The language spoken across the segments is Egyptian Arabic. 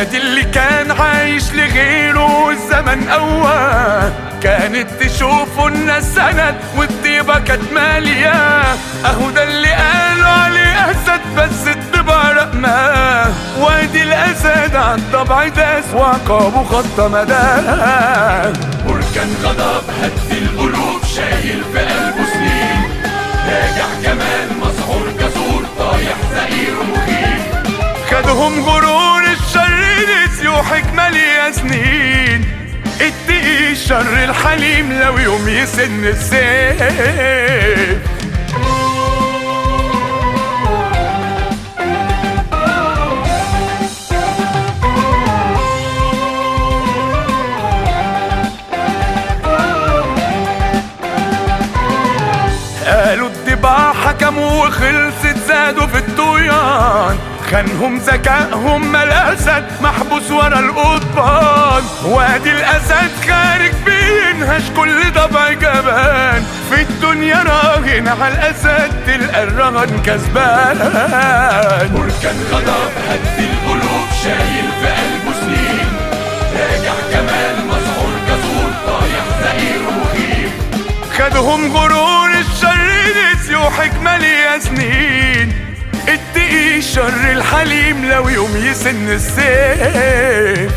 وادي اللي كان عايش لغيره الزمن أواه كانت تشوفه الناس سند والطيبة كانت مالية أهو ده اللي قالوا عليه أسد بس الطبع رقماه وادي الأسد عالطبع داس وعقابه خط مداه بركان غضب هد القلوب شايل في قلبه سنين راجع كمان مسحور جسور طايح زئير مخيف خدهم غرور الشر نسيوا حكمة ليا سنين اتقي الشر الحليم لو يوم يسن السيف قالوا الطباع حكموا وخلصت زادوا في الطغيان خانهم ذكائهم ما الاسد محبوس ورا القضبان وادي الاسد خارج بينهش كل ضبع جبان في الدنيا راهن على الاسد تلقى الرهن كسبان بركان غضب هد القلوب شايل في قلبه سنين راجع كمان مسحور جسور طايح زئير مخيف خدهم غرور الشر نسيوا حكمة ليا سنين اتقي الشر الحليم لو يوم يسن السيف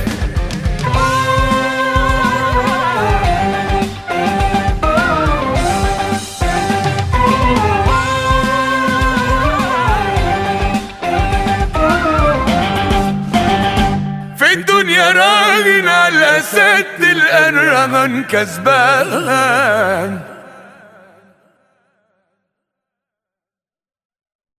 في الدنيا راجل على سد الأرغن كسبان